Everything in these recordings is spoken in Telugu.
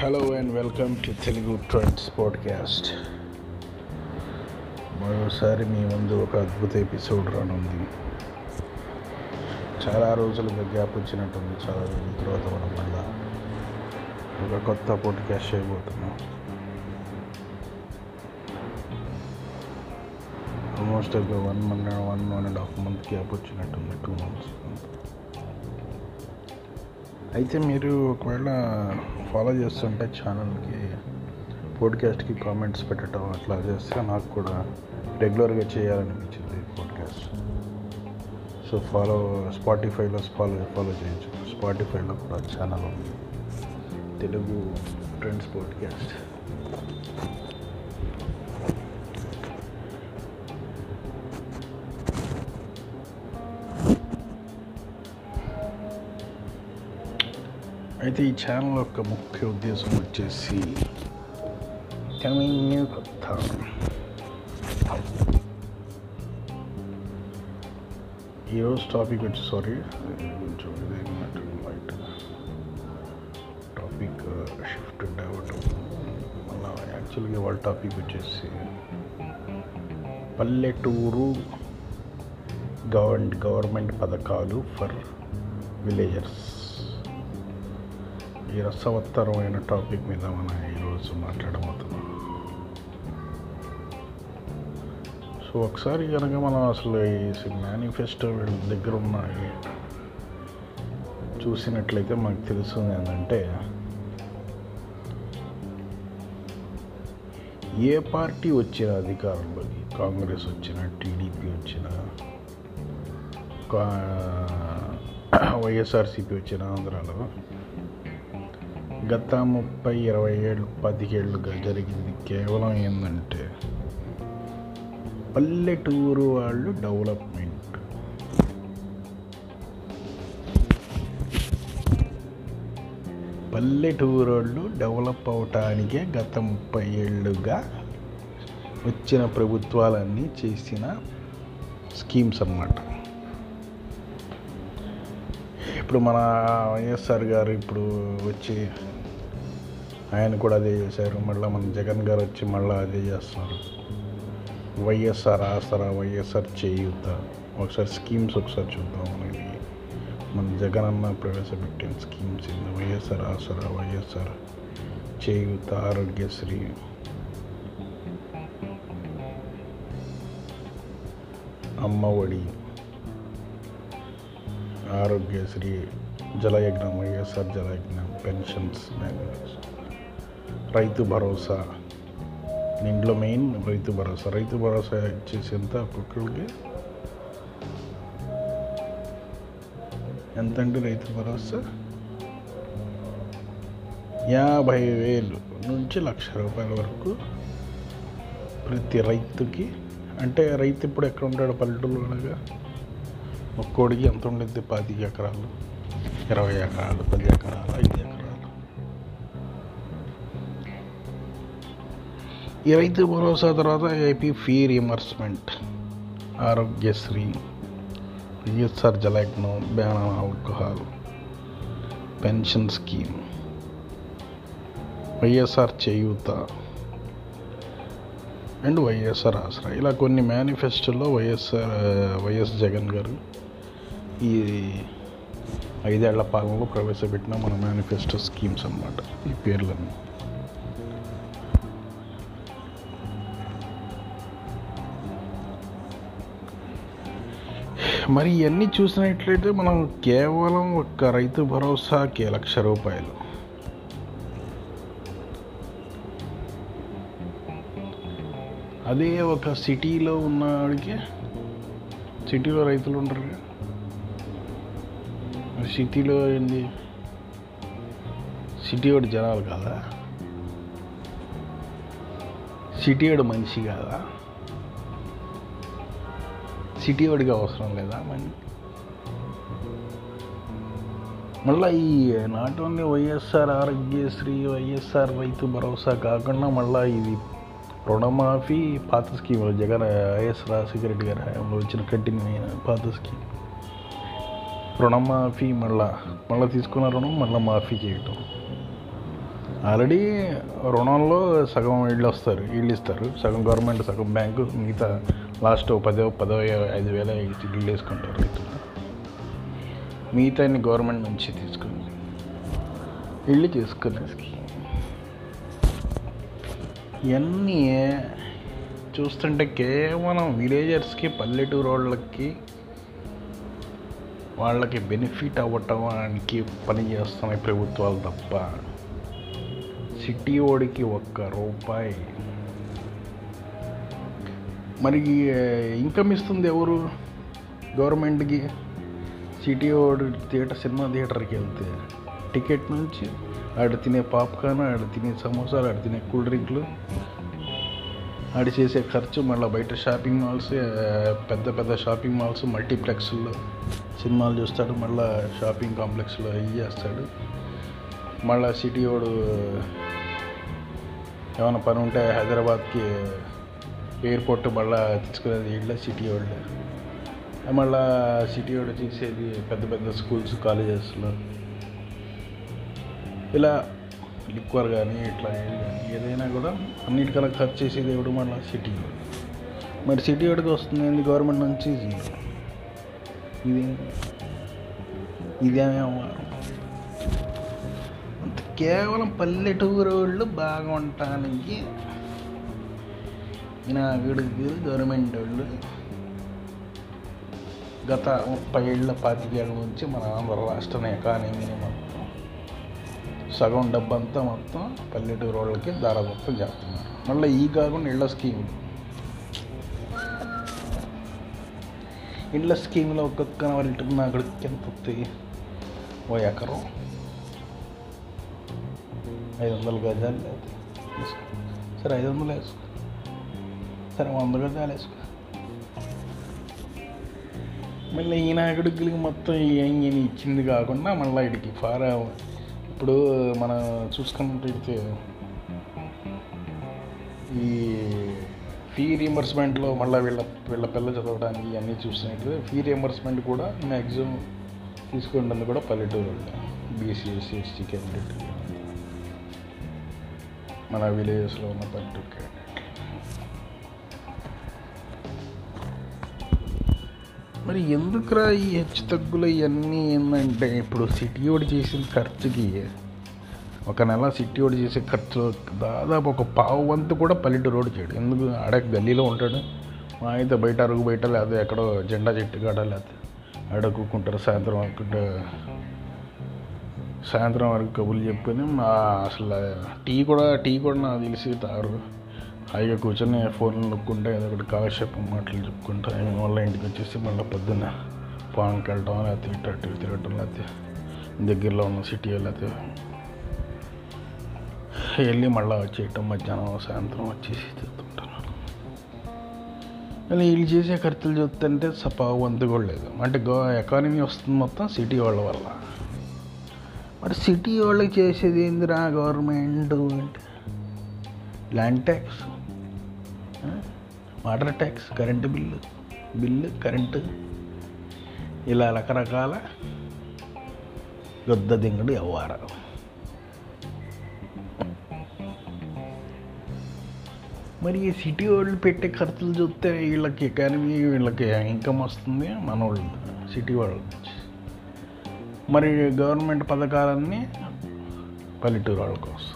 Hello and welcome to Telugu trends podcast మరోసారి మీ ముందు ఒక అద్భుత ఎపిసోడ్ రానుంది చాలా రోజులుగా గ్యాప్ వచ్చినట్టుంది చాలా రోజుల తర్వాత మనం మళ్ళా ఒక కొత్త పాడ్కాస్ట్ చేయబోతున్నాం ఆల్మోస్ట్ ఒక one month one one and half month gap వచ్చినట్టుంది టూ మంత్స్ అయితే మీరు ఒకవేళ ఫాలో చేస్తుంటే ఛానల్కి పాడ్కాస్ట్కి కామెంట్స్ పెట్టడం అట్లా చేస్తే నాకు కూడా రెగ్యులర్గా చేయాలనిపించింది పాడ్కాస్ట్ సో ఫాలో స్పాటిఫైలో ఫాలో ఫాలో చేయొచ్చు స్పాటిఫైలో కూడా ఛానల్ ఉంది తెలుగు ట్రెండ్స్ పాడ్కాస్ట్ అయితే ఈ ఛానల్ యొక్క ముఖ్య ఉద్దేశం వచ్చేసి కమింగ్ కొత్త ఈరోజు టాపిక్ వచ్చి సారీ కొంచెం ఇదైనట్టు లైట్ టాపిక్ షిఫ్ట్ అవ్వటం మళ్ళీ యాక్చువల్గా వాళ్ళ టాపిక్ వచ్చేసి పల్లెటూరు గవర్నమెంట్ గవర్నమెంట్ పథకాలు ఫర్ విలేజర్స్ ఈ రసవత్తరమైన టాపిక్ మీద మనం ఈరోజు మాట్లాడబోతున్నాం సో ఒకసారి కనుక మనం అసలు ఈ మేనిఫెస్టో వీళ్ళ దగ్గర ఉన్నాయి చూసినట్లయితే మనకు తెలుస్తుంది ఏంటంటే ఏ పార్టీ వచ్చిన అధికారంలోకి కాంగ్రెస్ వచ్చిన టీడీపీ వచ్చిన వైఎస్ఆర్సీపీ వచ్చిన ఆంధ్రాలో గత ముప్పై ఇరవై ఏళ్ళు పదిహేళ్ళుగా జరిగింది కేవలం ఏంటంటే పల్లెటూరు వాళ్ళు డెవలప్మెంట్ పల్లెటూరు వాళ్ళు డెవలప్ అవటానికే గత ముప్పై ఏళ్ళుగా వచ్చిన ప్రభుత్వాలన్నీ చేసిన స్కీమ్స్ అన్నమాట ఇప్పుడు మన వైఎస్ఆర్ గారు ఇప్పుడు వచ్చి ఆయన కూడా అదే చేశారు మళ్ళీ మన జగన్ గారు వచ్చి మళ్ళీ అదే చేస్తున్నారు వైఎస్ఆర్ ఆసరా వైఎస్ఆర్ చేయూత ఒకసారి స్కీమ్స్ ఒకసారి చూద్దాం మనకి మన జగన్ అన్న ప్రవేశపెట్టిన స్కీమ్స్ ఏంది YSR Aasara YSR Cheyutha Aarogyasri Ammavodi Aarogyasri Jalayagnam YSR Jalayagnam pensions Rythu Bharosa దీంట్లో మెయిన్ రైతు భరోసా రైతు భరోసా ఇచ్చేసి ఎంత ఒక్కొక్కరికి ఎంతండి రైతు భరోసా యాభై వేలు నుంచి లక్ష రూపాయల వరకు ప్రతి రైతుకి అంటే రైతు ఇప్పుడు ఎక్కడ ఉంటాడు పల్లెటూరులోగా ఒక్కోడికి ఎంత ఉండిద్ది పది ఎకరాలు ఇరవై ఎకరాలు పది ఎకరాలు ఐదు ఎకరాలు ఈ రైతు భరోసా తర్వాత AP fee reimbursement Aarogyasri YSR Jalayagnam ban alcohol pension scheme YSR Cheyutha and YSR ఆసరా ఇలా కొన్ని మేనిఫెస్టోలో వైఎస్ఆర్ వైఎస్ జగన్ గారు ఈ ఐదేళ్ల పాలనలో ప్రవేశపెట్టిన మన మేనిఫెస్టో స్కీమ్స్ అన్నమాట ఈ పేర్లను మరి ఇవన్నీ చూసినట్లయితే మనం కేవలం ఒక రైతు భరోసాకి లక్ష రూపాయలు అదే ఒక సిటీలో ఉన్నవాడికి సిటీలో రైతులు ఉంటారు సిటీలో ఏంది సిటీ వాడు జనాలు కాదా సిటీ వాడు మనిషి కాదా సిటీ వాడికి అవసరం లేదా మనీ మళ్ళీ ఈ not only YSR Aarogyasri YSR Rythu Bharosa కాకుండా మళ్ళీ ఇది రుణమాఫీ పాత స్కీమ్ జగన్ వైఎస్ రాజశేఖర రెడ్డి గారి హయాంలో వచ్చిన కంటిన్యూ అయిన పాత స్కీమ్ రుణమాఫీ మళ్ళా మళ్ళీ తీసుకున్న రుణం మళ్ళీ మాఫీ చేయటం ఆల్రెడీ రుణంలో సగం వీళ్ళు వస్తారు వీళ్ళు ఇస్తారు సగం గవర్నమెంట్ సగం బ్యాంకు మిగతా లాస్ట్ పదో పదో ఐదు వేల ఇల్లు వేసుకుంటారు రైతులు మిగతా గవర్నమెంట్ నుంచి తీసుకుని ఇల్లు చేసుకునేసి ఇవన్నీ చూస్తుంటే కేవలం విలేజర్స్కి పల్లెటూరు వాళ్ళకి వాళ్ళకి బెనిఫిట్ అవ్వటానికి పని చేస్తున్నాయి ప్రభుత్వాలు తప్ప సిటీ ఓడికి ఒక్క రూపాయి మరి ఇన్కమ్ ఇస్తుంది ఎవరు గవర్నమెంట్కి సిటీ ఓడి థియేటర్ సినిమా థియేటర్కి వెళ్తే టికెట్ నుంచి ఆడ తినే పాప్కార్న్ ఆడ తినే సమోసాలు ఆడ తినే కూల్ డ్రింక్లు ఆడ చేసే ఖర్చు మళ్ళీ బయట షాపింగ్ మాల్స్ పెద్ద పెద్ద షాపింగ్ మాల్స్ మల్టీప్లెక్స్లో సినిమాలు చూస్తాడు మళ్ళీ షాపింగ్ కాంప్లెక్స్లో ఇవి చేస్తాడు మళ్ళీ సిటీ వాడు ఏమైనా పని ఉంటే హైదరాబాద్కి ఎయిర్పోర్ట్ మళ్ళీ తీసుకునేది వీళ్ళ సిటీ వాళ్ళు మళ్ళీ సిటీ వాడు చేసేది పెద్ద పెద్ద స్కూల్స్ కాలేజెస్లో ఇలా లిక్వర్ కానీ ఇట్లా ఏదైనా కూడా అన్నిటికన్నా ఖర్చు చేసేది ఎవడు మళ్ళీ సిటీ వాడు మరి సిటీ వాడికి వస్తుంది ఏంది గవర్నమెంట్ నుంచి జీరో ఇది ఇదేమో అంత కేవలం పల్లెటూరు వాళ్ళు బాగుంటానికి వినాయకుడికి గవర్నమెంట్ వాళ్ళు గత ముప్పై ఏళ్ళ పాతికేళ్ళ నుంచి మన ఆంధ్ర రాష్ట్రం ఎకానమీని మొత్తం సగం డబ్బంతా మొత్తం పల్లెటూరు వాళ్ళకి దారదత్తం చేస్తున్నారు మళ్ళీ ఈ కాకుండా ఇళ్ళ స్కీములు ఇళ్ళ స్కీమ్లో ఒక్కొక్క వాళ్ళ నాకుడికి ఎంత వస్తాయి ఓ ఎకరం ఐదు వందల గజాలు లేదు వేసుకో సరే ఐదు వందలు వేసుకో సరే వంద గజాలు వేసుకో మళ్ళీ ఈ నాయకుడికి మొత్తం ఏం ఏమి ఇచ్చింది కాకుండా మళ్ళీ ఇడికి ఫారా ఇప్పుడు మనం చూసుకున్నట్టయితే ఈ ఫీ రీఎంబర్స్మెంట్లో మళ్ళీ వీళ్ళ వీళ్ళ పిల్ల చదవడానికి ఇవన్నీ చూసినట్లయితే ఫీ రీఎంబర్స్మెంట్ కూడా మ్యాక్సిమం తీసుకుంటుంది కూడా పల్లెటూరు వాళ్ళు బీసీ ఎస్సీ ఎస్టీ క్యాండిడేట్ మన విలేజెస్లో ఉన్న పల్లెటూరు క్యాండిడేట్ మరి ఎందుకురా ఈ హెచ్చు తగ్గులు ఇవన్నీ ఏంటంటే ఇప్పుడు సిటీ ఓడి చేసిన ఖర్చుకి ఒక నెల సిటీ ఓడి చేసే ఖర్చు దాదాపు ఒక పావు వంతు కూడా పల్లెటూరు రోడ్డు చేయడు ఎందుకు ఆడ గల్లీలో ఉంటాడు మా అయితే బయట అరుగు బయట లేదా ఎక్కడో జెండా చెట్టు కాడ లేకపోతే ఆడ కూకుంటారు సాయంత్రం వరకు సాయంత్రం వరకు కబుర్లు చెప్పుకొని మా అసలు టీ కూడా టీ కూడా నాకు తెలిసి తాగరు హాయిగా కూర్చొని ఫోన్ నొక్కుంటే ఏదో ఒకటి కాలక్షేపం మాటలు చెప్పుకుంటా మళ్ళీ ఇంటికి వచ్చేసి మళ్ళీ పొద్దున్న పాన్కి వెళ్ళటం లేకపోతే ఇటు అటు తిరగటం లేకపోతే దగ్గరలో ఉన్న సిటీ లేకపోతే వెళ్ళి మళ్ళీ వచ్చేయటం మధ్యాహ్నం సాయంత్రం వచ్చేసి తిరుగుతుంటాను కానీ వీళ్ళు చేసే ఖర్చులు చూస్తుంటే సపా వంతు కూడా లేదు అంటే గో ఎకానమీ వస్తుంది మొత్తం సిటీ వాళ్ళ వల్ల మరి సిటీ వాళ్ళకి చేసేది ఏందిరా గవర్నమెంట్ అంటే land tax water tax current bill bill current ఇలా రకరకాల గొద్ద దింగడు వ్యవహారం మరి ఈ సిటీ వాళ్ళు పెట్టే ఖర్చులు చూస్తే వీళ్ళకి ఎకానమీ వీళ్ళకి ఇన్కమ్ వస్తుంది మన వాళ్ళు సిటీ వాళ్ళ నుంచి మరి గవర్నమెంట్ పథకాలన్నీ పల్లెటూరు వాళ్ళకి వస్తుంది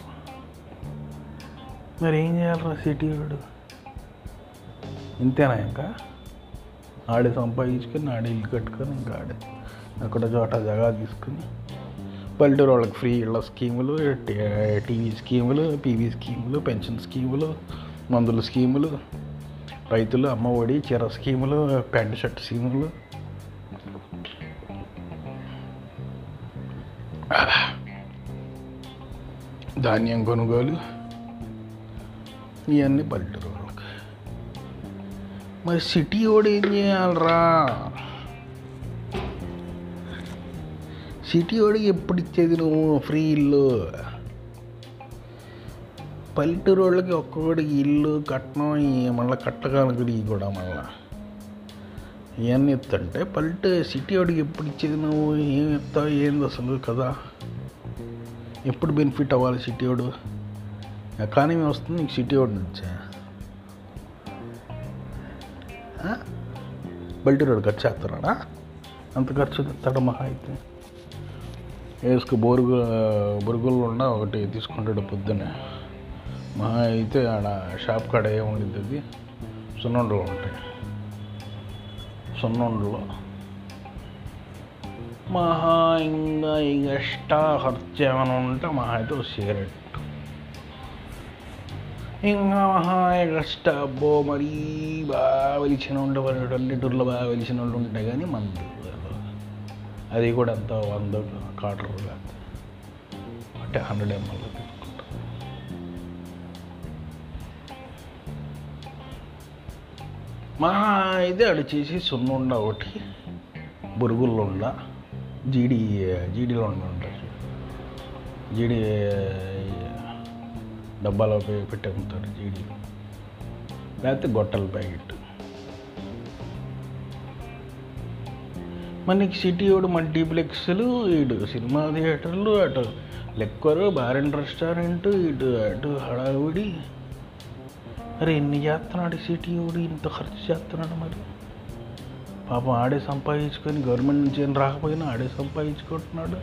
మరి ఏం చేయాలరా సిటీ వాడు ఇంతేనా ఇంకా ఆడే సంపాదించుకొని ఆడే ఇల్లు కట్టుకొని ఇంకా ఆడే అక్కడ చోట జగా తీసుకుని పల్లెటూరు వాళ్ళకి ఫ్రీ ఇళ్ళ స్కీములు టీవీ స్కీములు పీవీ స్కీములు పెన్షన్ స్కీములు మందుల స్కీములు రైతులు అమ్మఒడి చీర స్కీములు ప్యాంట్ షర్ట్ స్కీములు ధాన్యం కొనుగోలు ఇవన్నీ పల్లెటూరు వాళ్ళకి మరి సిటీ వాడు ఏం చేయాలరా సిటీ వాడికి ఎప్పుడు ఇచ్చేది నువ్వు ఫ్రీ ఇల్లు పల్లెటూరు వాళ్ళకి ఒక్కొక్కడికి ఇల్లు కట్నం ఈ మళ్ళీ కట్టగలగడి కూడా మళ్ళా ఇవన్నీ ఎత్తంటే పల్లెటూ సిటీ వాడికి ఎప్పుడు ఇచ్చేది నువ్వు ఏం ఎత్తావు ఏంది అసలు కదా ఎప్పుడు బెనిఫిట్ అవ్వాలి సిటీ వాడు ఎకానమీ వస్తుంది నీకు సిటీ వాడి నుంచే ఆ? బయట రోడ్ ఖర్చు చేస్తున్నాడా అంత ఖర్చు తెస్తాడు మహా అయితే వేసుకు బోరుగు బొరుగులు ఉన్న ఒకటి తీసుకుంటాడు పొద్దున్నే మహా అయితే ఆడ షాప్ కాడ ఏముండిద్ది అది సున్నుండలు ఉంటాయి సున్నుండలు మహా ఇంకా ఇక ఎక్స్ట్రా ఖర్చు ఏమైనా ఉంటే మహా అయితే ఒక సిగరెట్ ఇంకా మహా ఎక్స్ట్రా అబ్బో మరీ బాగా వెలిచిన ఉండే వాళ్ళు పల్లెటూరులో బాగా వెలిచిన వాళ్ళు ఉంటాయి కానీ మందు అది కూడా ఎంత వంద కాటర్ అంటే హండ్రెడ్ ఎంఎల్ తీసుకుంటాం మా అయితే అడి చేసి సున్నుండ ఒకటి బురుగుల్లో ఉండ జీడి జీడీలో ఉండ ఉంటుంది జీడి డబ్బాలో పె- పెట్టి అమ్ముతారు జీడి లేకపోతే గొట్టల ప్యాకెట్ మనకి సిటీ వాడు మల్టీప్లెక్స్లు ఇటు సినిమా థియేటర్లు అటు లెక్కరు బార్ అండ్ రెస్టారెంట్ ఇటు అటు హడావుడి అరే ఎన్ని చేస్తున్నాడు ఈ సిటీ వాడు ఇంత ఖర్చు చేస్తున్నాడు మరి పాపం ఆడే సంపాదించుకొని గవర్నమెంట్ నుంచి ఏం రాకపోయినా ఆడే సంపాదించుకుంటున్నాడు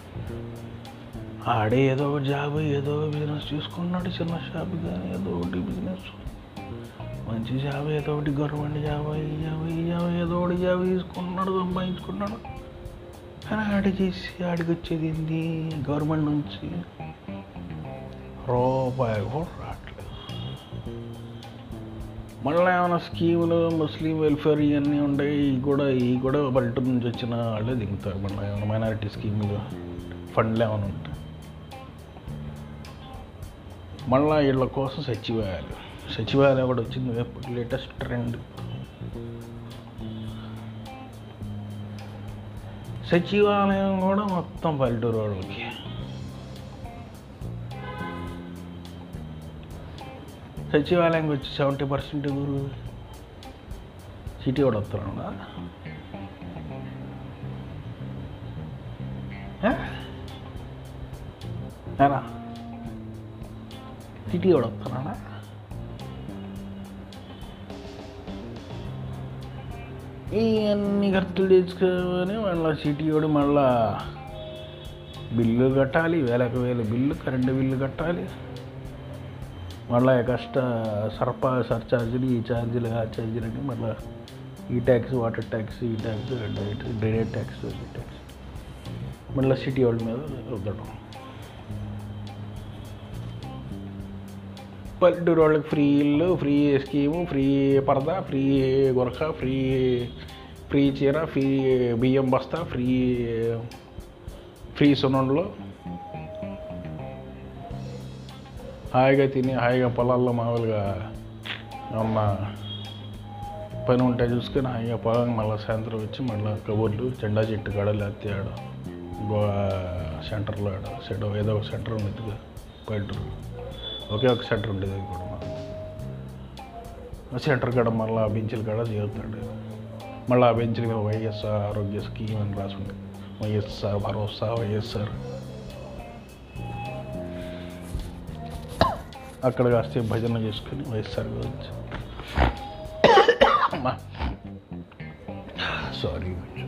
ఆడే ఏదో ఒక జాబ్ ఏదో ఒక బిజినెస్ చూసుకున్నాడు చిన్న షాప్ కానీ ఏదో ఒకటి బిజినెస్ మంచి జాబ్ ఏదో ఒకటి గవర్నమెంట్ జాబ్ ఈ జాబ్ ఈ జాబ్ ఏదో ఒకటి జాబ్ తీసుకున్నాడు సంపాదించుకున్నాడు కానీ ఆడ చేసి ఆడికి వచ్చేది ఏంది గవర్నమెంట్ నుంచి రూపాయి కూడా రావట్లేదు మళ్ళీ ఏమైనా స్కీములు ముస్లిం వెల్ఫేర్ ఇవన్నీ ఉంటాయి ఇవి కూడా ఇవి కూడా పల్లెటూరు నుంచి వచ్చిన వాళ్ళే దిగుతారు మళ్ళీ ఏమైనా మైనారిటీ స్కీములు ఫండ్లు ఏమైనా ఉంటాయి మళ్ళీ వీళ్ళ కోసం సచివాలయాలు సచివాలయం కూడా వచ్చింది ఇప్పుడు లేటెస్ట్ ట్రెండ్ సచివాలయం కూడా మొత్తం పల్లెటూరు వాళ్ళకి సచివాలయంకి వచ్చి సెవెంటీ పర్సెంట్ ఎవరు సిటీ వాడు వస్తున్నాడా ఏనా సిటీ వాడు వస్తున్నాడా ఇవన్నీ ఖర్చులు తెచ్చుకొని మళ్ళీ సిటీ వాడు మళ్ళా బిల్లు కట్టాలి వేలకు వేలు బిల్లు కరెంటు బిల్లు కట్టాలి మళ్ళీ కష్ట సర్పా సర్ఛార్జీలు ఈ ఛార్జీలు ఆ ఛార్జీలు అని మళ్ళీ ఈ ట్యాక్స్ వాటర్ ట్యాక్స్ ఈ ట్యాక్స్ డ్రైనేజ్ ట్యాక్స్ ఈ ట్యాక్స్ మళ్ళీ సిటీ వాళ్ళ మీద రుద్దడం పల్లెటూరు వాళ్ళకి ఫ్రీ ఇల్లు ఫ్రీ స్కీము ఫ్రీ పరదా ఫ్రీ గురక ఫ్రీ ఫ్రీ చీర ఫ్రీ బియ్యం బస్తా ఫ్రీ ఫ్రీ సున్నుండలు హాయిగా తిని హాయిగా పొలాల్లో మామూలుగా ఏమన్నా పని ఉంటే చూసుకొని హాయిగా పొలం మళ్ళీ సాయంత్రం వచ్చి మళ్ళీ కబుర్లు జెండా చెట్టు కాడ లేకపోతే ఆడ గో సెంటర్లో ఆడ సెట్ ఏదో ఒక సెంటర్ ఉండేదిగా పల్లెటూరు ఒకే ఒక సెంటర్ ఉండేది అది కూడా మాకు. ఆ సెంటర్ కాడ మళ్ళీ ఆ బెంచ్ల కాడ చేరుతాడు మళ్ళీ ఆ బెంచ్ల మీద వైఎస్ఆర్ ఆరోగ్య స్కీమ్ అని రాసి ఉంటుంది వైఎస్ఆర్ భరోసా వైఎస్ఆర్ అక్కడ కాస్త భజన చేసుకుని వైఎస్ఆర్ గురించి సారీ కొంచెం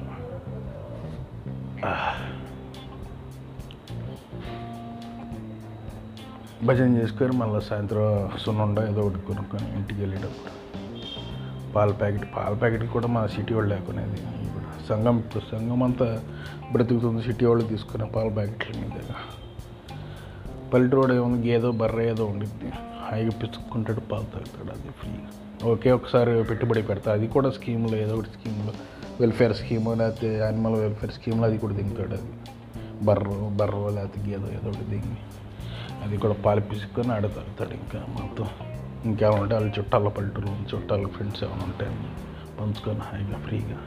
భజన చేసుకొని మళ్ళీ సాయంత్రం సున్నుండ ఏదో ఒకటి కొనుక్కొని ఇంటికి వెళ్ళేటప్పుడు పాల ప్యాకెట్ పాల ప్యాకెట్ కూడా మా సిటీ వాళ్ళు లేకునేది ఇప్పుడు సంఘం ఇప్పుడు సంఘం అంతా బ్రతుకుతుంది సిటీ వాళ్ళు తీసుకునే పాల ప్యాకెట్ల మీద పల్లెటూరు ఏముంది గేదో బర్రె ఏదో ఉండిద్ది హాయిగా పిచ్చుకుంటాడు పాలు తాగుతాడు అది ఫ్రీ ఒకే ఒకసారి పెట్టుబడి పెడతా అది కూడా స్కీమ్లో ఏదో ఒకటి స్కీమ్లో వెల్ఫేర్ స్కీమ్ లేకపోతే యానిమల్ వెల్ఫేర్ స్కీమ్లో అది కూడా దిగుతాడు అది బర్రు బర్రు లేకపోతే గేదో ఏదో ఒకటి దిగి అది కూడా పాలు పిసుకొని ఆడ తాగుతాడు ఇంకా మొత్తం ఇంకేమైనా ఉంటే వాళ్ళ చుట్టాల పల్లెటూరు చుట్టాల ఫ్రెండ్స్ ఏమైనా ఉంటే పంచుకొని హాయిగా ఫ్రీగా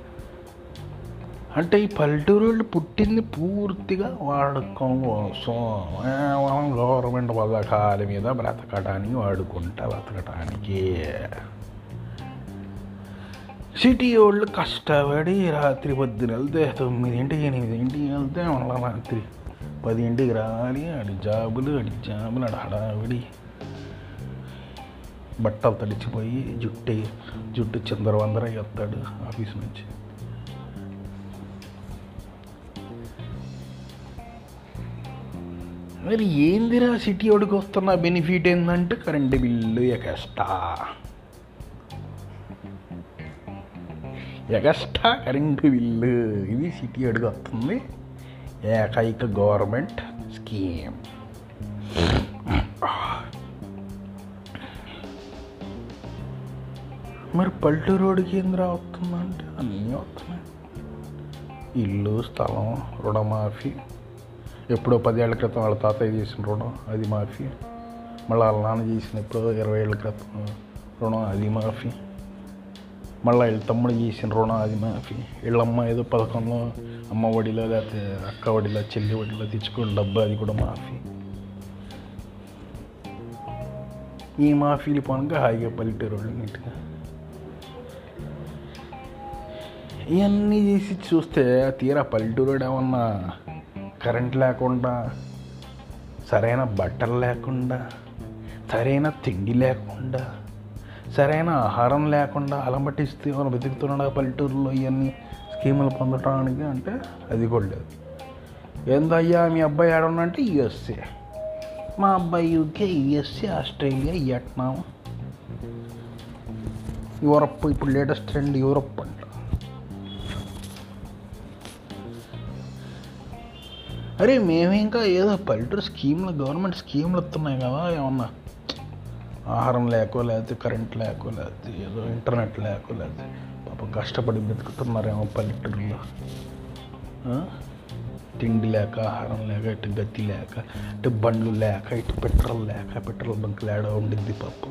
అంటే ఈ పల్లెటూరు వాళ్ళు పుట్టింది పూర్తిగా వాడకం కోసం కేవలం గవర్నమెంట్ పథకాల మీద బ్రతకడానికి వాడుకుంటా బ్రతకటానికి సిటీ వాళ్ళు కష్టపడి రాత్రి పొద్దున వెళ్తే తొమ్మిదింటికి ఎనిమిదింటికి వెళ్తే మళ్ళీ రాత్రి పదింటికి రావాలి ఆడి జాబులు ఆడి జాబులు ఆడ హడావిడి బట్టలు తడిచిపోయి జుట్టు జుట్టు చిందర వందర వస్తాడు ఆఫీస్ నుంచి మరి ఏందిరా సిటీ వాడికి వస్తున్న బెనిఫిట్ ఏంటంటే current bill extra extra current bill ఇది సిటీ వాడికి వస్తుంది ఏకైక గవర్నమెంట్ స్కీమ్ మరి పల్లెటూరు రోడ్డుకి ఏం రావుతుందంటే అన్నీ వస్తున్నాయి ఇల్లు స్థలం రుణమాఫీ ఎప్పుడో పదేళ్ల క్రితం వాళ్ళ తాతయ్య చేసిన రుణం అది మాఫీ మళ్ళీ వాళ్ళ నాన్న చేసిన ఎప్పుడో ఇరవై ఏళ్ళ క్రితం రుణం అది మాఫీ మళ్ళీ వీళ్ళ తమ్ముడు చేసిన రుణం అది మాఫీ వీళ్ళమ్మ ఏదో పథకంలో అమ్మ ఒడిలో లేకపోతే అక్క ఒడిలో చెల్లి ఒడిలో తెచ్చుకున్న డబ్బు అది కూడా మాఫీ ఈ మాఫీలు పనుక హాయిగా పల్లెటూరు వాళ్ళు నీట్గా ఇవన్నీ చేసి చూస్తే తీరా పల్లెటూరు ఏమన్నా కరెంట్ లేకుండా సరైన బట్టలు లేకుండా సరైన తిండి లేకుండా సరైన ఆహారం లేకుండా అలమటిస్తే మనం వెతుకుతున్నాడు ఆ పల్లెటూరులో ఇవన్నీ స్కీములు పొందడానికి అంటే అది కూడా లేదు ఏందయ్యా మీ అబ్బాయి ఆడున్నంటే యుఎస్ఏ మా అబ్బాయి UK USA Australia Vietnam Europe ఇప్పుడు లేటెస్ట్ ట్రెండ్ యూరప్ అంట అరే మేము ఇంకా ఏదో పల్లెటూరు స్కీమ్లు గవర్నమెంట్ స్కీమ్లు వస్తున్నాయి కదా ఏమన్నా ఆహారం లేకో లేకపోతే కరెంట్ లేకో లేకపోతే ఏదో ఇంటర్నెట్ లేకో లేకపోతే పాపం కష్టపడి బతుకుతున్నారేమో పల్లెటూరులో ఆ? తిండి లేక ఆహారం లేక ఇటు గతి లేక ఇటు బండ్లు లేక ఇటు పెట్రోల్ లేక పెట్రోల్ బంక్ లేడ ఉండిద్ది పాపం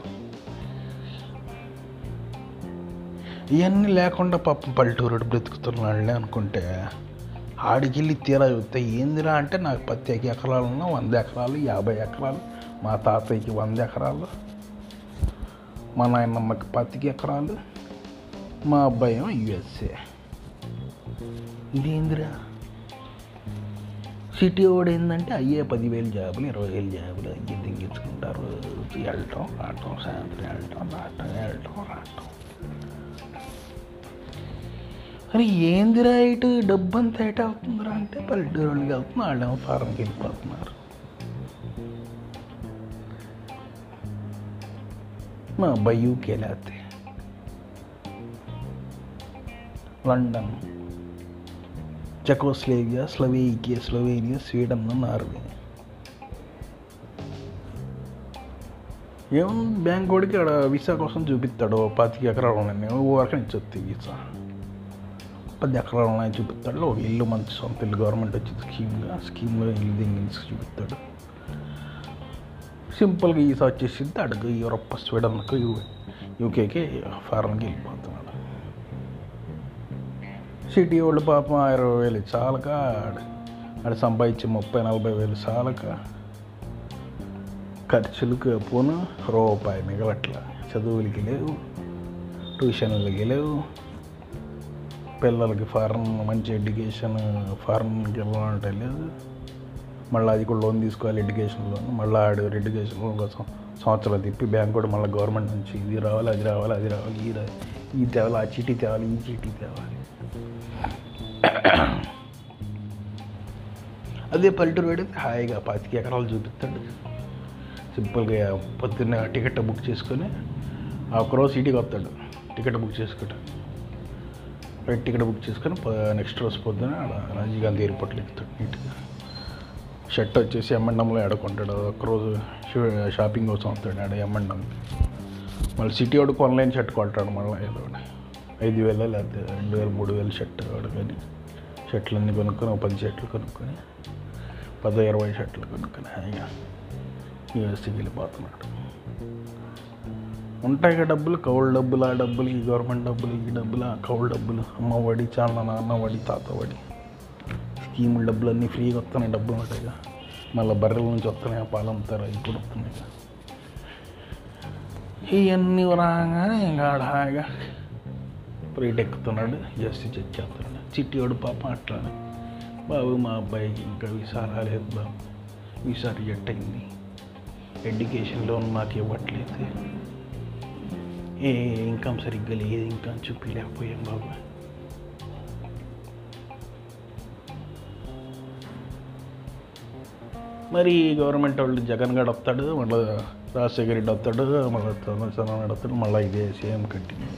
ఇవన్నీ లేకుండా పాపం పల్లెటూరు బ్రతుకుతున్నాళ్ళే అనుకుంటే ఆడికెళ్ళి తీరా చూస్తే ఏందిరా అంటే నాకు పత్తి ఎకరాలు ఉన్నా వంద ఎకరాలు యాభై ఎకరాలు మా తాతయ్యకి వంద ఎకరాలు మా నాయనమ్మకి పత్తికి ఎకరాలు మా అబ్బాయి ఏమో యుఎస్ఏ ఇదేందిరా సిటీ వాడు ఏంటంటే అయ్యే పదివేలు జాబులు ఇరవై వేలు జాబులు అయ్యే దింగించుకుంటారు రోజు వెళ్ళటం రావటం సాయంత్రం వెళ్ళటం రావటం వెళ్ళటం రావటం అరే ఏందిరా ఇటు డబ్బు అంతా ఎట అవుతుందిరా అంటే పల్లెటూరు వాళ్ళకి వెళ్తున్నా వాళ్ళేమో ఫారంకి వెళ్ళిపోతున్నారు మా అబ్బాయి యూకే లేకపోతే London Czechoslovakia Slovakia Slovenia Sweden Norway ఏం బ్యాంక్ వాడికి ఆడ వీసా కోసం చూపిస్తాడు పాతిక ఎకరాలు ఉన్నాయి ఊరకని ఇచ్చొద్ది వీసా పది ఎకరాలు ఉన్నాయి చూపిస్తాడు ఒక ఇల్లు మంచి సొంత ఇల్లు గవర్నమెంట్ వచ్చి స్కీమ్గా స్కీమ్లో ఇల్లు దింగి చూపిస్తాడు సింపుల్గా ఈసా వచ్చేసింది అడుగు యూరప్ స్వీడన్కు యూ యూకేకి ఫారెన్కి వెళ్ళిపోతున్నాడు సిటీ వాళ్ళు పాపం ఇరవై వేలు చాలక ఆడ సంపాదించి ముప్పై నలభై వేలు చాలక ఖర్చులకు పోను రూపాయి మిగలట్ల చదువులకి లేవు ట్యూషన్లకి లేవు పిల్లలకి ఫారెన్ మంచి ఎడ్యుకేషన్ ఫారెన్కి వెళ్ళాలంటే లేదు మళ్ళీ అది కూడా లోన్ తీసుకోవాలి ఎడ్యుకేషన్ లోన్ మళ్ళీ ఆడు ఎడ్యుకేషన్ లోన్ కోసం సంవత్సరాలు తిప్పి బ్యాంక్ కూడా మళ్ళీ గవర్నమెంట్ నుంచి ఇది రావాలి అది రావాలి అది రావాలి ఈ రా- ఈ తేవాలి ఆ చీటీ తేవాలి ఈ చీటీ తేవాలి అదే పల్లెటూరు పెడితే హాయిగా పాతిక ఎకరాలు చూపిస్తాడు సింపుల్గా పొద్దున్న టికెట్ బుక్ చేసుకొని ఆ ఒకరోజు సిటీకి వస్తాడు టికెట్ బుక్ చేసుకుంటాడు రైట్ టికెట్ బుక్ చేసుకొని నెక్స్ట్ రోజు పొద్దున ఆడ రాజీవ్ గాంధీ ఎయిర్పోర్ట్లో ఎక్కుతాడు నీట్గా షర్ట్ వచ్చేసి ఎమ్మండంలో ఆడుకుంటాడు ఒక్కరోజు షూ- షాపింగ్ కోసం వస్తాడు ఆడ ఎమ్మండం మళ్ళీ సిటీ వాడికి ఆన్లైన్ షర్ట్ కొంటాడు మళ్ళీ ఏదో ఒకటి. ఐదు వేల లేకపోతే రెండు వేలు మూడు వేలు షర్ట్ వాడు కానీ షర్ట్లు అన్నీ కొనుక్కొని ఒక పది షర్ట్లు కొనుక్కొని పదో ఇరవై షర్ట్లు కొనుక్కొని హాయిగా యూఎస్సీకి వెళ్ళిపోతున్నాడు ఉంటాయి కదా డబ్బులు కౌలు డబ్బులు ఆ డబ్బులు ఈ గవర్నమెంట్ డబ్బులు ఈ డబ్బులు ఆ కౌలు డబ్బులు అమ్మ వడి చాలా నాన్న వడి తాత వడి స్కీముల డబ్బులు అన్నీ ఫ్రీగా వస్తున్నాయి డబ్బులు ఉంటాయిగా మళ్ళీ బర్రెల నుంచి వస్తున్నాయి ఆ పాలు అమ్ముతారు అవి కూడా వస్తున్నాయి ఇవన్నీ రాగానే ఇంకా ఆడ హాయిగా రేట్ ఎక్కుతున్నాడు జస్ట్ చెక్ చేస్తున్నాడు చిట్టి వాడు పాప అట్లానే బాబు మా అబ్బాయికి ఇంకా వీసా రాలేదు బాబు వీసా రిజెక్ట్ అయింది ఎడ్యుకేషన్ లోన్ మాకు ఇవ్వట్లేదు ఏ ఇన్కమ్ సరిగ్గా లేదు ఇంకా చూపించలేకపోయాం బాబు మరి గవర్నమెంట్ వాళ్ళు జగన్ గడు వస్తాడు మళ్ళీ రాజశేఖర రెడ్డి వస్తాడు మళ్ళీ చంద్రబాబు నాయుడు వస్తాడు మళ్ళీ ఇదే సేమ్ కంటిన్యూ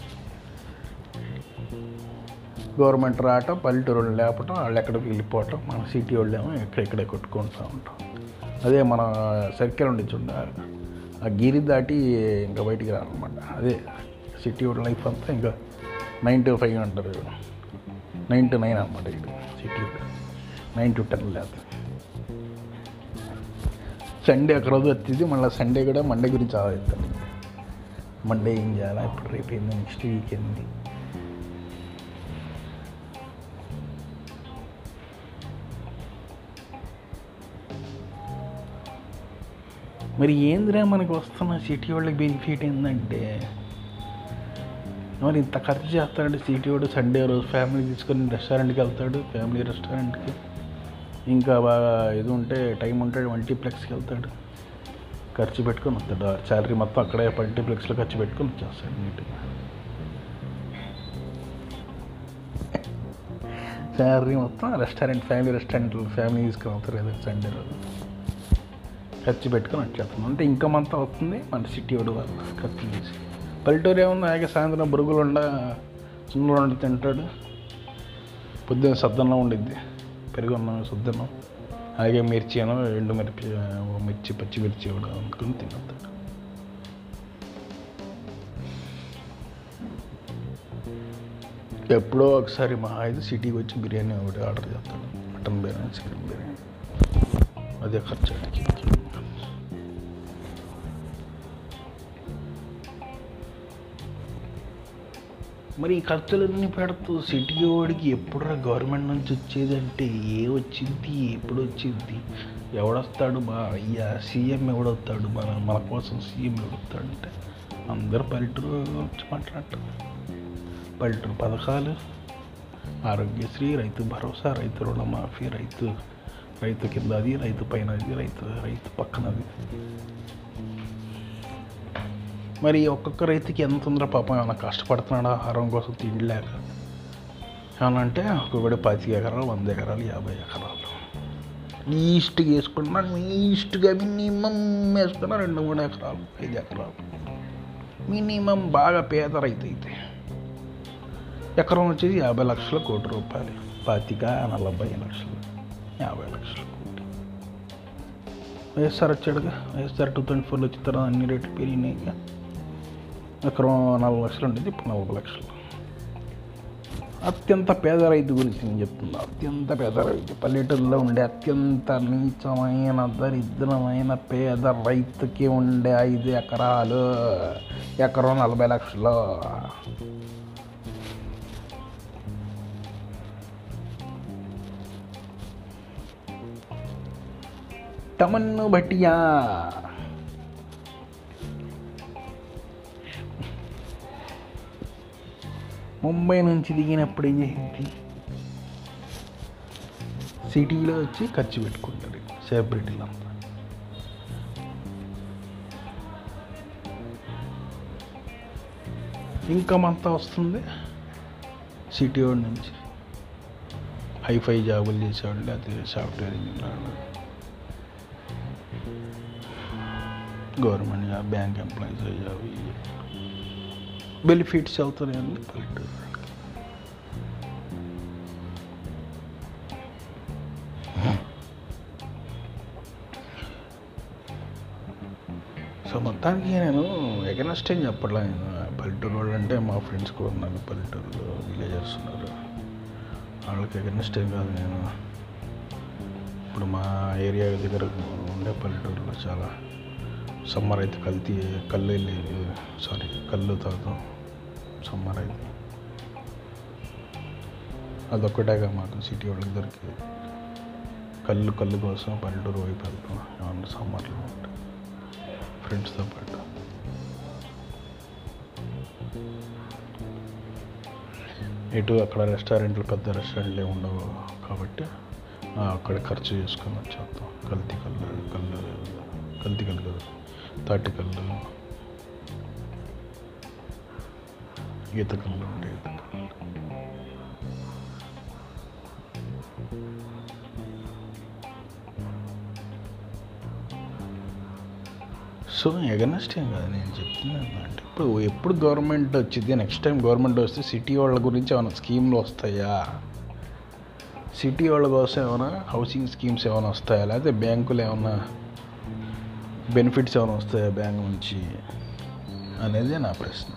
గవర్నమెంట్ రావటం పల్లెటూరు వాళ్ళు లేపటం వాళ్ళు ఎక్కడికి వెళ్ళిపోవటం మన సిటీ వాళ్ళు ఏమో ఎక్కడెక్కడే కొట్టుకుంటూ ఉంటాం అదే మన సర్కిల్ ఉండి చూడ ఆ గిరి దాటి ఇంకా బయటికి రానమాట అదే సిటీ వాళ్ళ లైఫ్ అంతా ఇంకా నైన్ టు ఫైవ్ అంటారు నైన్ టు నైన్ అనమాట ఇది సిటీ నైన్ టు టెన్ లేదు సండే ఒక రోజు వచ్చింది మళ్ళీ సండే కూడా మండే గురించి ఆలోచిస్తాను మండే ఏం చేయాలా ఇప్పుడు రేపు ఏంది నెక్స్ట్ వీక్ ఏంది మరి ఏందిరా మనకు వస్తున్న సిటీ వాళ్ళకి బెనిఫిట్ ఏంటంటే మరి ఇంత ఖర్చు చేస్తాడు సిటీ వాడు సండే రోజు ఫ్యామిలీ తీసుకొని రెస్టారెంట్కి వెళ్తాడు ఫ్యామిలీ రెస్టారెంట్కి ఇంకా బాగా ఇది ఉంటే టైం ఉంటే మల్టీప్లెక్స్కి వెళ్తాడు ఖర్చు పెట్టుకొని వస్తాడు ఆ శాలరీ మొత్తం అక్కడే మల్టీప్లెక్స్లో ఖర్చు పెట్టుకొని వచ్చేస్తాడు నీట్గా శాలరీ మొత్తం రెస్టారెంట్ ఫ్యామిలీ రెస్టారెంట్ ఫ్యామిలీ తీసుకొని వస్తారు కదా సండే రోజు ఖర్చు పెట్టుకొని వచ్చేస్తాం అంటే ఇన్కమ్ అంతా వస్తుంది మన సిటీ వాడు వాళ్ళు ఖర్చు చేసి పల్లెటూరు ఏమన్నా అలాగే సాయంత్రం బురుగులు ఉండ సున్నులు ఉండి తింటాడు పొద్దున్న సద్దన్నం ఉండిద్ది పెరుగున్నాం సద్దన్నం అలాగే మిర్చి అనో ఎండు మిర్చి ఓ మిర్చి పచ్చిమిర్చి కూడా అనుకుని తినేస్తాడు ఎప్పుడో ఒకసారి మా ఐదు సిటీకి వచ్చి బిర్యానీ ఒకటి ఆర్డర్ చేస్తాడు మటన్ బిర్యానీ చికెన్ బిర్యానీ అదే ఖర్చు ఆయనకి. మరి ఈ ఖర్చులన్నీ పెడుతూ సిటీ వాడికి ఎప్పుడురా గవర్నమెంట్ నుంచి వచ్చేది అంటే ఏ వచ్చింది ఎప్పుడు వచ్చింది ఎవడొస్తాడు బా అయ్యా సీఎం ఎవడొస్తాడు మన మన కోసం సీఎం ఎవడొస్తాడంటే అందరు పల్లెటూరు వచ్చి మాట్లాడటం పల్లెటూరు పథకాలు ఆరోగ్యశ్రీ రైతు భరోసా రైతు రుణమాఫీ రైతు రైతు కింద అది రైతు పైన అది రైతు రైతు పక్కనది మరి ఒక్కొక్క రైతుకి ఎంత ఉందిరా పాపం ఏమైనా కష్టపడుతున్నాడు ఆహారం కోసం తిండి లేక ఏమన్నా అంటే ఒక్కొక్కటి పాతిక ఎకరాలు వంద ఎకరాలు యాభై ఎకరాలు ఈస్ట్కి వేసుకున్నా ఈస్ట్గా మినిమం వేసుకున్నా రెండు మూడు ఎకరాలు ఐదు ఎకరాలు మినిమం బాగా పేద రైతు అయితే ఎకరం వచ్చేసి యాభై లక్షల కోటి రూపాయలు పాతిక నలభై లక్షలు యాభై లక్షల కోటి వైఎస్ఆర్ వచ్చాడుగా వైఎస్ఆర్ టూ థౌజండ్ ఫోర్లో వచ్చిన తర్వాత అన్ని రేట్లు పెరిగినాయి ఎకరం నలభై లక్షలు ఉండేది ఇప్పుడు నలభై లక్షలు అత్యంత పేద రైతు గురించి నేను చెప్తున్నా అత్యంత పేద రైతు పల్లెటూరులో ఉండే అత్యంత నీచమైన దరిద్రమైన పేద రైతుకి ఉండే ఐదు ఎకరాలు ఎకరం నలభై లక్షలు తమన్ను భటియా ముంబై నుంచి దిగినప్పుడు ఏం చేసింది సిటీలో వచ్చి ఖర్చు పెట్టుకుంటారు సెలబ్రిటీలు అంతా ఇన్కమ్ అంతా వస్తుంది సిటీ వాడి నుంచి హైఫై జాబులు చేసేవాళ్ళు అది software engineer government job bank employees job benefits అవుతున్నాయండి పల్లెటూరు వాళ్ళకి. సో మొత్తానికి నేను ఎగనెస్ట్ ఏం చెప్పట్లా నేను పల్లెటూరు వాళ్ళు అంటే మా ఫ్రెండ్స్ కూడా ఉన్నారు పల్లెటూరులో విలేజర్స్ ఉన్నారు వాళ్ళకి ఎగనెస్ట్ ఏం కాదు నేను ఇప్పుడు మా ఏరియా దగ్గర ఉండే పల్లెటూరులో చాలా సమ్మర్ అయితే కల్తీ కళ్ళు వెళ్ళి సారీ కళ్ళు తాగుతాం సమ్మర్ అయితే అదొక్కటేగా మాకు సిటీ వాళ్ళకి దొరికేది కళ్ళు కళ్ళు కోసం పల్లెటూరు వైపు వెళ్తాం ఏమన్నా సమ్మర్లో ఉంటే ఫ్రెండ్స్తో పాటు ఎటు అక్కడ రెస్టారెంట్లు పెద్ద రెస్టారెంట్లు ఏమి ఉండవు కాబట్టి ఆ, అక్కడ ఖర్చు చేసుకొని వచ్చేస్తాం కల్తీ కళ్ళు కళ్ళు కల్తీ కళ్ళు కదా తాటి కళ్ళు ఈత కళ్ళు ఉంటాయి ఈత కళ్ళు సో ఎగనెస్ట్ ఏం కాదు నేను చెప్తున్నాను అంటే ఇప్పుడు ఎప్పుడు గవర్నమెంట్ వచ్చింది నెక్స్ట్ టైం గవర్నమెంట్ వస్తే సిటీ వాళ్ళ గురించి ఏమైనా స్కీమ్లు వస్తాయా సిటీ వాళ్ళ కోసం ఏమైనా హౌసింగ్ స్కీమ్స్ ఏమైనా వస్తాయా లేకపోతే బ్యాంకులు ఏమైనా బెనిఫిట్స్ ఏమైనా వస్తాయా బ్యాంక్ నుంచి అనేది నా ప్రశ్న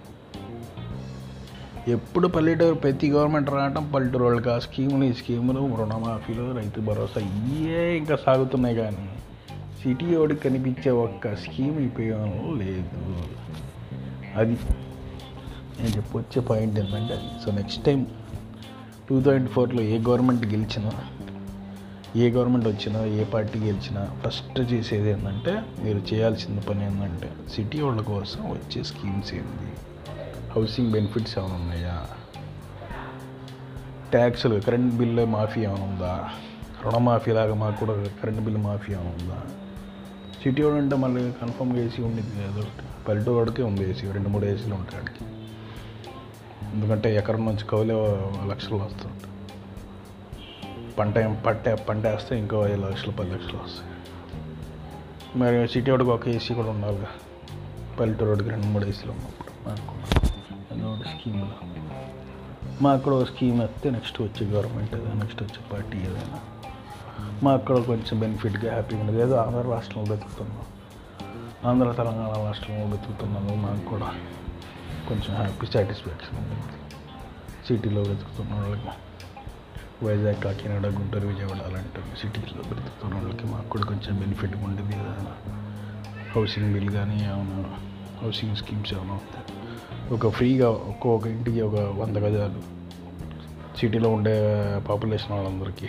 ఎప్పుడు పల్లెటూరు ప్రతి గవర్నమెంట్ రావటం పల్లెటూరు వాళ్ళకి ఆ స్కీములు ఈ స్కీములు రుణమాఫీలు రైతు భరోసా ఇవే ఇంకా సాగుతున్నాయి కానీ సిటీ వాడికి కనిపించే ఒక్క స్కీమ్ ఉపయోగంలో లేదు అది నేను చెప్పొచ్చే పాయింట్ ఏంటంటే అది so next time two thousand ఫోర్లో ఏ గవర్నమెంట్ గెలిచినా ఏ గవర్నమెంట్ వచ్చినా ఏ పార్టీ గెలిచినా ఫస్ట్ చేసేది ఏంటంటే మీరు చేయాల్సిన పని ఏంటంటే సిటీ వాళ్ళ కోసం వచ్చే స్కీమ్స్ ఏంది హౌసింగ్ బెనిఫిట్స్ ఏమైనా ఉన్నాయా ట్యాక్సులు కరెంట్ బిల్లు మాఫీ ఏమైనా ఉందా రుణమాఫీ లాగా మాకు కూడా కరెంట్ బిల్లు మాఫీ ఏమైనా ఉందా సిటీ వాడు అంటే మళ్ళీ కన్ఫర్మ్గా ఏసీ ఉండేది ఏదో ఒకటి పల్లెటూరు వాడికే ఉంది ఏసీ రెండు మూడు ఏసీలు ఉంటాయి వాడికి ఎందుకంటే ఎకరం నుంచి కౌలే లక్షలు వస్తుంటాయి పంట ఏం- పంట పంట వేస్తే ఇంకో ఐదు లక్షలు పది లక్షలు వస్తాయి మరి సిటీ వాడికి ఒక ఏసీ కూడా ఉండాలిగా పల్లెటూరు వాడికి రెండు మూడు ఏసీలు ఉన్నప్పుడు మాకు కూడా ఏదో ఒకటి స్కీమ్లో మాకు కూడా ఒక స్కీమ్ వస్తే నెక్స్ట్ వచ్చే గవర్నమెంట్ ఏదైనా నెక్స్ట్ వచ్చే పార్టీ ఏదైనా మాకు కూడా కొంచెం బెనిఫిట్గా హ్యాపీగా ఉండేది ఏదో ఆంధ్ర రాష్ట్రంలో బతుకుతున్నాం ఆంధ్ర తెలంగాణ రాష్ట్రంలో బతుకుతున్నాము మాకు కూడా కొంచెం హ్యాపీ సాటిస్ఫాక్షన్ ఉంటుంది సిటీలో బతుకుతున్న వాళ్ళకి వైజాగ్ కాకినాడ గుంటూరు విజయవాడ అలాంటి సిటీలో బ్రతుకుతున్న వాళ్ళకి మాకు కూడా కొంచెం బెనిఫిట్ ఉంటుంది ఏదైనా హౌసింగ్ బిల్ కానీ ఏమైనా హౌసింగ్ స్కీమ్స్ ఏమైనా వస్తాయి ఒక ఫ్రీగా ఒక్కొక్క ఇంటికి ఒక వంద గజాలు సిటీలో ఉండే పాపులేషన్ వాళ్ళందరికీ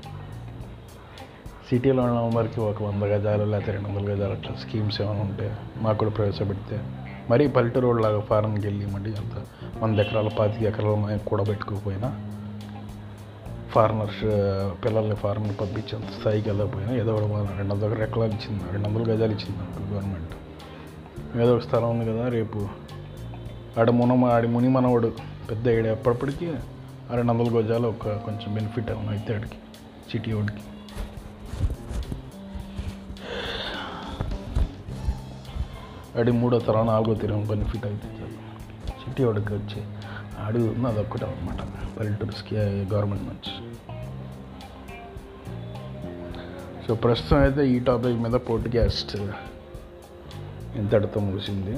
సిటీలో ఉన్న వాళ్ళందరికీ ఒక వంద గజాలు లేకపోతే రెండు వందల గజాలు అట్లా స్కీమ్స్ ఏమైనా ఉంటే మాకు కూడా ప్రవేశపెడితే మరీ పల్లెటూరు లాగా ఫారెన్కి వెళ్ళి మళ్ళీ అంత వంద ఎకరాల పాతిక ఎకరాలు మేము కూడబెట్టుకోకపోయినా ఫారినర్స్ పిల్లల్ని ఫారెన్ పంపించేంత స్థాయికి వెళ్ళకపోయినా ఏదో ఒకటి మన రెండు వందల ఎకరాలు ఇచ్చింది రెండు వందల గజాలు ఇచ్చింది మనకు గవర్నమెంట్ ఏదో ఒక స్థలం ఉంది కదా రేపు ఆడ మున ఆడి ముని మనవడు పెద్ద ఏడు ఎప్పటిప్పటికీ ఆ రెండు వందల గజాలు ఒక కొంచెం బెనిఫిట్ ఏమైనా అయితే ఆడికి సిటీ వాడికి ఆడి మూడో తరం నాలుగో తరం బెనిఫిట్ అయితే చాలు సిటీ వాడికి వచ్చి అడుగు ఉంది అదొక్కటే అనమాట పల్లెటూరుస్కి గవర్నమెంట్ నుంచి సో ప్రస్తుతం అయితే ఈ టాపిక్ మీద పోడ్కాస్ట్ ఇంతటితో ముగిసింది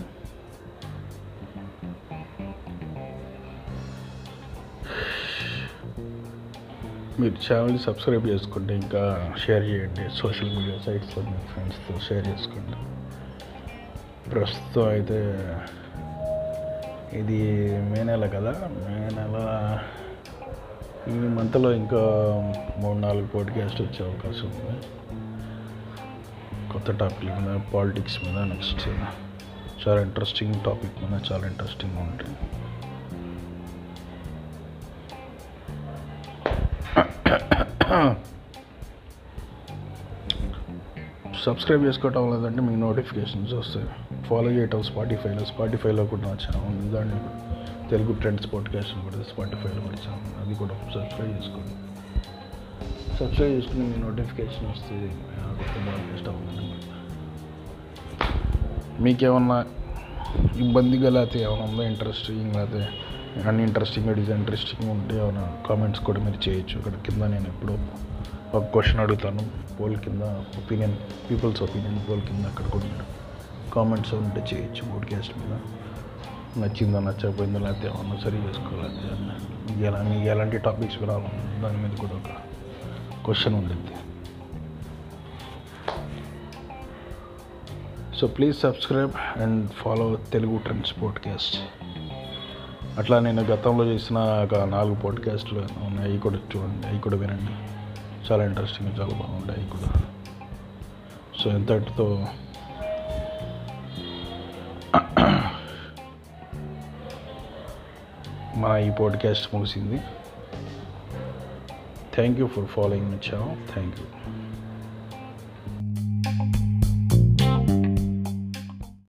మీరు ఛానల్ని సబ్స్క్రైబ్ చేసుకుంటే ఇంకా షేర్ చేయండి సోషల్ మీడియా సైట్స్లో మీ ఫ్రెండ్స్తో షేర్ చేసుకోండి ప్రస్తుతం అయితే ఇది మే నెల కదా మే నెల ఈ మంత్లో ఇంకా మూడు నాలుగు పోడ్కాస్ట్ వచ్చే అవకాశం ఉంది కొత్త టాపిక్ మీద పాలిటిక్స్ మీద నెక్స్ట్ చాలా ఇంట్రెస్టింగ్ టాపిక్ మీద చాలా ఇంట్రెస్టింగ్ ఉంటుంది సబ్స్క్రైబ్ చేసుకోవటం లేదంటే మీకు నోటిఫికేషన్స్ వస్తాయి ఫాలో చేయటం స్పాటిఫైలో స్పాటిఫైలో కూడా నా ఛానల్ ఉంది దాన్ని తెలుగు ట్రెండ్స్ పాడ్కాస్ట్ కూడా స్పాటిఫైలో కూడా ఛానల్ ఉంది. అది కూడా సబ్స్క్రైబ్ చేసుకోండి సబ్స్క్రైబ్ చేసుకుని మీ నోటిఫికేషన్ వస్తే ఆ కొత్త పాడ్కాస్ట్ అవుతుంది మీకేమన్నా ఇబ్బందిగా లేకపోతే ఏమైనా ఉందో ఇంట్రెస్టింగ్ లేకపోతే అన్ని ఇంట్రెస్టింగ్ డిజైన్ ఇంట్రెస్టింగ్ ఉంటే ఏమైనా కామెంట్స్ కూడా మీరు చేయొచ్చు ఇక్కడ కింద నేను ఎప్పుడూ ఒక క్వశ్చన్ అడుగుతాను పోల్ కింద ఒపీనియన్ పీపుల్స్ ఒపీనియన్ పోల్ కింద అక్కడ కూడా మీరు కామెంట్స్ ఉంటే చేయొచ్చు పోడ్కాస్ట్ మీద నచ్చిందో నచ్చకపోయిందో లేకపోతే ఏమన్నా సరి చేసుకోవాలి మీకు ఎలా మీకు ఎలాంటి టాపిక్స్ రావాలి దాని మీద కూడా ఒక క్వశ్చన్ ఉంటుంది so please subscribe and follow Telugu trends podcast అట్లా నేను గతంలో చేసిన ఒక నాలుగు పోడ్కాస్ట్లు ఉన్నాయి అవి కూడా చూడండి అవి కూడా వినండి చాలా ఇంట్రెస్టింగ్ చాలా బాగుంటాయి అవి కూడా సో ఎంతటితో మన ఈ పాడ్కాస్ట్ ముగిసింది thank you for following my channel thank you